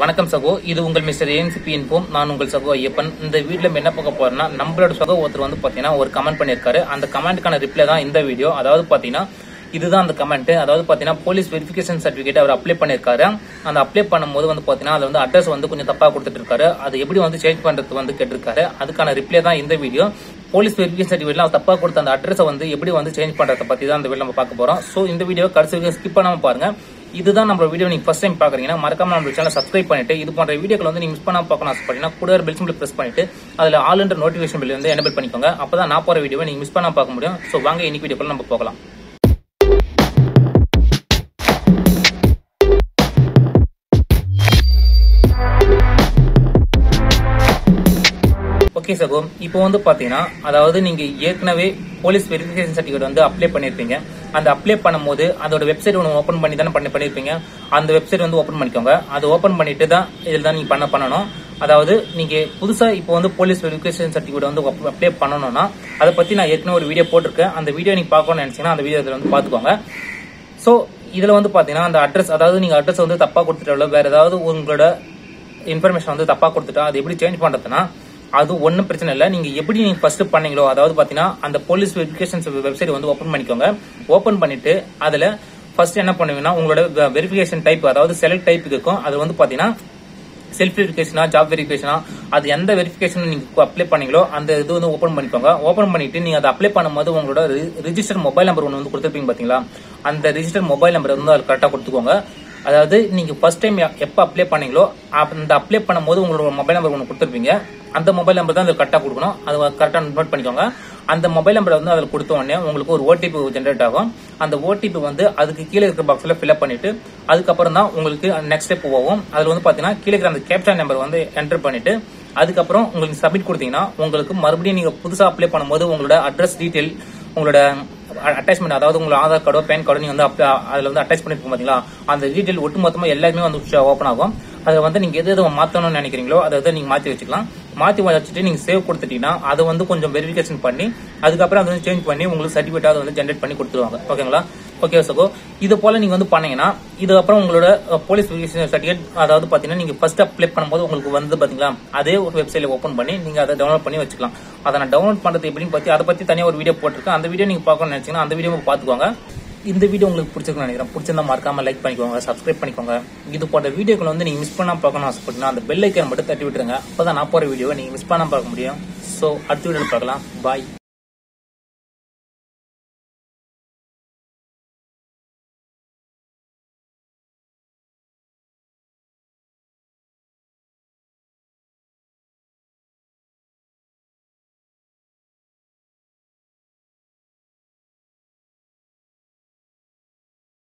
வணக்கம் சகோ இது உங்கள் மிஸ்டர் ஏன்சிபி இன்போம் நான் உங்கள் சகோ ஐயப்பன் இந்த வீடியோல நம்ம என்ன பார்க்க போறோம்னா நம்மளோட சகோ ஒருத்தர் வந்து பாத்தீங்கன்னா ஒரு கமெண்ட் பண்ணியிருக்காரு அந்த கமெண்ட்டுக்கான ரிப்ளை தான் இந்த வீடியோ அதாவது பாத்தீங்கன்னா இதுதான் அந்த கமெண்ட் அதாவது பாத்தீங்கன்னா போலீஸ் வெரிஃபிகேஷன் சர்டிபிகேட் அவர் அப்ளை பண்ணியிருக்காரு அந்த அப்ளை பண்ணும்போது வந்து பாத்தீங்கன்னா அதுல வந்து அட்ரஸ் வந்து கொஞ்சம் தப்பா கொடுத்துட்டு இருக்காரு அது எப்படி வந்து சேஞ்ச் பண்றது வந்து கேட்டிருக்காரு அதுக்கான ரிப்ளை தான் இந்த வீடியோ போலீஸ் வெரிஃபிகேஷன் சர்டிஃபிகேட்ல அவர் தப்பா கொடுத்த அந்த அட்ரஸை வந்து எப்படி வந்து சேஞ்ச் பண்றதை பத்தி தான் இந்த வீடியோ நம்ம பார்க்க போறோம் சோ இந்த வீடியோ கடைசி வரைக்கும் ஸ்கிப் பண்ணாம பாருங்க இதுதான் நம்ம வீடியோ நீங்க ஃபர்ஸ்ட் டைம் பாக்குறீங்கன்னா மறக்காம நம்ம சேனல் சப்ஸ்கிரைப் பண்ணிட்டு இது போன்ற வீடியோக்கள் வந்து நீங்க மிஸ் பண்ணாம பார்க்கணும் ஆசைப்பட்டீங்கன்னா கூட பெல் சிம்பிள் பிரஸ் பண்ணிட்டு அதுல ஆல் என்ற நோட்டிஃபிகேஷன் பில் வந்து எனேபிள் பண்ணிக்கோங்க அப்பதான் நான் போற வீடியோ நீங்க மிஸ் பண்ணாம பார்க்க முடியும் சோ வாங்க இன்னைக்கு வீடியோக்குள்ள நம்ம போகலாம் ஓகே சகோ இப்போ வந்து பாத்தீங்கன்னா அதாவது நீங்க ஏற்கனவே போலீஸ் வெரிஃபிகேஷன் சர்டிஃபிகேட் வந்து அப்ளை பண்ணிருப்பீங்க அந்த அப்ளை பண்ணும்போது அதோட வெப்சைட் ஒன்று ஓப்பன் பண்ணி தானே பண்ணி பண்ணிருப்பீங்க அந்த வெப்சைட் வந்து ஓப்பன் பண்ணிக்கோங்க அது ஓப்பன் பண்ணிட்டு தான் இதில் தான் நீங்க பண்ண பண்ணணும் அதாவது நீங்க புதுசா இப்போ வந்து போலீஸ் வெரிஃபிகேஷன் சர்டிஃபிகேட் வந்து அப்ளை பண்ணணும்னா அதை பத்தி நான் ஏற்கனவே ஒரு வீடியோ போட்டிருக்கேன் அந்த வீடியோ நீங்க பார்க்கணும்னு நினைச்சீங்கன்னா அந்த வீடியோ இதில் வந்து பாத்துக்கோங்க ஸோ இதுல வந்து பாத்தீங்கன்னா அந்த அட்ரஸ் அதாவது நீங்க அட்ரஸ் வந்து தப்பா கொடுத்துட்டாலோ வேற ஏதாவது உங்களோட இன்ஃபர்மேஷன் வந்து தப்பா கொடுத்துட்டா அது எப்படி சேஞ்ச் பண்றதுன்னா அது ஒன்றும் பிரச்சனை இல்லை நீங்க எப்படி நீங்க ஃபர்ஸ்ட் பண்ணீங்களோ அதாவது பாத்தீங்கன்னா அந்த போலீஸ் வெரிஃபிகேஷன் வெப்சைட் வந்து ஓப்பன் பண்ணிக்கோங்க ஓப்பன் பண்ணிட்டு அதுல ஃபர்ஸ்ட் என்ன பண்ணுவீங்கன்னா உங்களோட வெரிஃபிகேஷன் டைப் அதாவது செலக்ட் டைப் இருக்கும் அது வந்து பாத்தீங்கன்னா செல்ஃப் வெரிஃபிகேஷனா ஜாப் வெரிஃபிகேஷனா அது எந்த வெரிஃபிகேஷன் நீங்க அப்ளை பண்ணீங்களோ அந்த இது வந்து ஓப்பன் பண்ணிக்கோங்க ஓப்பன் பண்ணிட்டு நீங்க அதை அப்ளை பண்ணும்போது உங்களோட ரிஜிஸ்டர் மொபைல் நம்பர் ஒன்று வந்து கொடுத்துருப்பீங்க பாத்தீங்களா அந்த ரிஜிஸ்டர் மொபைல் நம்பர் வந்து அது கரெக்டாக கொடுத்துக்கோங்க அதாவது நீங்க ஃபர்ஸ்ட் டைம் எப்போ அப்ளை பண்ணீங்களோ அந்த அப்ளை பண்ணும்போது உங்களோட மொபைல் நம்பர் ஒன்று கொடுத்துருப்பீங்க அந்த மொபைல் நம்பர் தான் அது கரெக்டாக கொடுக்கணும் அது கரெக்டாக நோட் பண்ணிக்கோங்க அந்த மொபைல் நம்பரை வந்து அதில் கொடுத்த உடனே உங்களுக்கு ஒரு ஓடிபி ஜென்ரேட் ஆகும் அந்த ஓடிபி வந்து அதுக்கு கீழே இருக்கிற பாக்ஸில் ஃபில்அப் பண்ணிட்டு அதுக்கப்புறம் தான் உங்களுக்கு நெக்ஸ்ட் ஸ்டெப் போகும் அதில் வந்து பார்த்தீங்கன்னா கீழே இருக்கிற அந்த கேப்சா நம்பர் வந்து என்டர் பண்ணிட்டு அதுக்கப்புறம் உங்களுக்கு சப்மிட் கொடுத்தீங்கன்னா உங்களுக்கு மறுபடியும் நீங்கள் புதுசாக அப்ளை பண்ணும்போது உங்களோட அட்ரஸ் டீட்டெயில் உங்களோட அட்டாச்மெண்ட் அதாவது உங்களோட ஆதார் கார்டோ பேன் கார்டோ நீங்க வந்து அதுல வந்து அட்டாச் பண்ணிருக்கோம் பாத்தீங்களா அந்த டீடைல் ஒட்டுமொத்தமா எல்லாருமே வந்து ஓப்பன் ஆகும் அதை வந்து நீங்க எது எது மாத்தணும்னு நினைக்கிறீங்களோ அதை வந்து நீங்க மாத்தி வச்சுக்கலாம் மாத்தி வச்சுட்டு நீங்க சேவ் கொடுத்துட்டீங்கன்னா அதை வந்து கொஞ்சம் வெரிஃபிகேஷன் பண்ணி அதுக்கப்புறம் அதை வந்து சேஞ்ச் பண்ணி உங்களுக்கு சர்டிஃபிகேட் அதை வந்து ஜென்ரேட் பண்ணி கொடுத்துருவாங்க ஓகேங்களா ஓகே சகோ இது போல நீங்க வந்து பண்ணீங்கன்னா இது அப்புறம் உங்களோட போலீஸ் வெரிஃபிகேஷன் சர்டிஃபிகேட் அதாவது பாத்தீங்கன்னா நீங்க ஃபர்ஸ்ட் அப்ளை பண்ணும்போது உங்களுக்கு வந்து பாத்தீங்களா அதே ஒரு வெப்சைட்ல ஓப்பன் பண்ணி நீங்க அதை டவுன்லோட் பண்ணி வச்சுக்கலாம் அதை நான் டவுன்லோட் பண்றது எப்படின்னு பத்தி அதை பத்தி தனியாக ஒரு வீடியோ போட்டிருக்கேன் அந்த வீடியோ நீங்க பார்க்கணும்னு நினைச்சீங்கன்னா அந்த வீடியோ பாத்துக்கோங்க இந்த வீடியோ உங்களுக்கு பிடிச்சிருக்குன்னு நினைக்கிறேன் பிடிச்சிருந்தா மறக்காம லைக் பண்ணிக்கோங்க சப்ஸ்கிரைப் பண்ணிக்கோங்க இது போன்ற வீடியோக்கள் வந்து நீங்க மிஸ் பண்ணாம பார்க்கணும் ஆசைப்பட்டீங்கன்னா அந்த பெல் ஐக்கன் மட்டும் தட்டி விட்டுருங்க அப்பதான் நான் போற வீடியோ நீங்க மிஸ் பண்ணாம பார்க்க முடியும் சோ அடுத்த வீடியோ பார்க்கலாம் பாய்